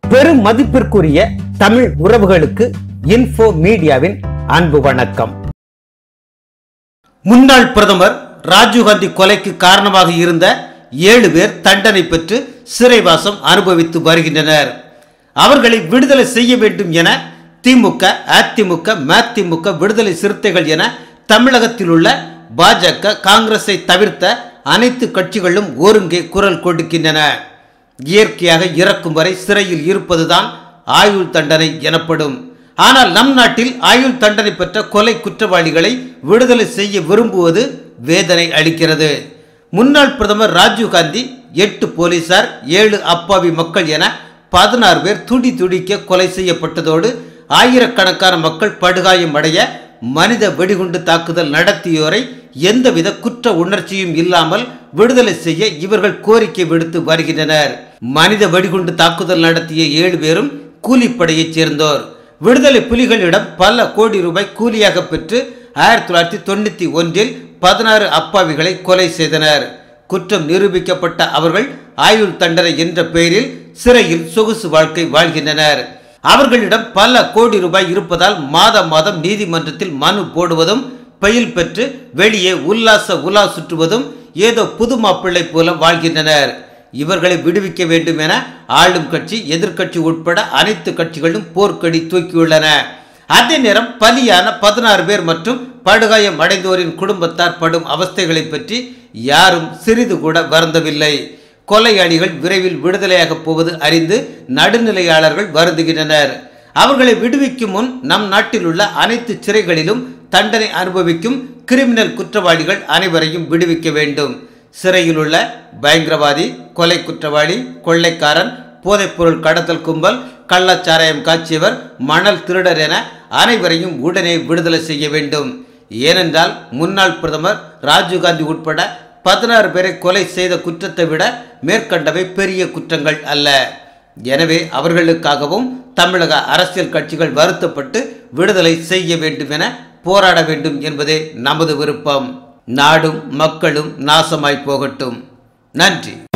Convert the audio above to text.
பெரும் மதிப்பிற்குரிய தமிழ் உறவுகளுக்கு இன்ஃபோ மீடியாவின் அன்பு வணக்கம் முன்னாள் பிரதமர் ராஜீவ்காந்தி கொலைக்கு காரணமாக இருந்த ஏழு பேர் தண்டனை பெற்று சிறைவாசம் அனுபவித்து வருகின்றனர் அவர்களை விடுதலை செய்ய வேண்டும் என திமுக அதிமுக மதிமுக விடுதலை சிறுத்தைகள் என தமிழகத்தில் உள்ள பாஜக காங்கிரஸை தவிர்த்த அனைத்து கட்சிகளும் ஒருங்கே குரல் கொடுக்கின்றன இயற்கையாக இறக்கும் வரை சிறையில் இருப்பதுதான் ஆயுள் தண்டனை எனப்படும் ஆனால் நம் நாட்டில் ஆயுள் தண்டனை பெற்ற கொலை குற்றவாளிகளை விடுதலை செய்ய விரும்புவது வேதனை அளிக்கிறது முன்னாள் பிரதமர் ராஜீவ்காந்தி எட்டு போலீசார் ஏழு அப்பாவி மக்கள் என பதினாறு பேர் துடி துடிக்க கொலை செய்யப்பட்டதோடு ஆயிரக்கணக்கான மக்கள் படுகாயம் அடைய மனித வெடிகுண்டு தாக்குதல் நடத்தியோரை எந்தவித குற்ற உணர்ச்சியும் இல்லாமல் விடுதலை செய்ய இவர்கள் கோரிக்கை விடுத்து வருகின்றனர் மனித வெடிகுண்டு தாக்குதல் நடத்திய ஏழு பேரும் கூலிப்படையைச் சேர்ந்தோர் விடுதலை புலிகளிடம் பல கோடி ரூபாய் கூலியாக பெற்று ஆயிரத்தி தொள்ளாயிரத்தி தொண்ணூத்தி ஒன்றில் பதினாறு அப்பாவிகளை கொலை செய்தனர் குற்றம் நிரூபிக்கப்பட்ட அவர்கள் ஆயுள் தண்டனை என்ற பெயரில் சிறையில் சொகுசு வாழ்க்கை வாழ்கின்றனர் அவர்களிடம் பல கோடி ரூபாய் இருப்பதால் மாதம் மாதம் நீதிமன்றத்தில் மனு போடுவதும் பெயில் பெற்று வெளியே உல்லாச உலா சுற்றுவதும் ஏதோ புது மாப்பிள்ளை போல வாழ்கின்றனர் இவர்களை விடுவிக்க வேண்டும் என ஆளும் கட்சி எதிர்க்கட்சி உட்பட அனைத்து கட்சிகளும் போர்க்கடி தூக்கியுள்ளன அதே நேரம் பலியான பதினாறு பேர் மற்றும் படுகாயம் அடைந்தோரின் குடும்பத்தார் படும் அவஸ்தைகளை பற்றி யாரும் சிறிது கூட வருந்தவில்லை கொலையாளிகள் விரைவில் விடுதலையாக போவது அறிந்து நடுநிலையாளர்கள் வருந்துகின்றனர் அவர்களை விடுவிக்கும் முன் நம் நாட்டில் உள்ள அனைத்து சிறைகளிலும் தண்டனை அனுபவிக்கும் கிரிமினல் குற்றவாளிகள் அனைவரையும் விடுவிக்க வேண்டும் சிறையில் உள்ள பயங்கரவாதி கொலை குற்றவாளி கொள்ளைக்காரன் போதைப்பொருள் கடத்தல் கும்பல் கள்ளச்சாராயம் காய்ச்சியவர் மணல் திருடர் என அனைவரையும் உடனே விடுதலை செய்ய வேண்டும் ஏனென்றால் முன்னாள் பிரதமர் ராஜீவ்காந்தி உட்பட பதினாறு பேரை கொலை செய்த குற்றத்தை விட மேற்கண்டவை பெரிய குற்றங்கள் அல்ல எனவே அவர்களுக்காகவும் தமிழக அரசியல் கட்சிகள் வருத்தப்பட்டு விடுதலை செய்ய வேண்டும் என போராட வேண்டும் என்பதே நமது விருப்பம் நாடும் மக்களும் நாசமாய் போகட்டும் நன்றி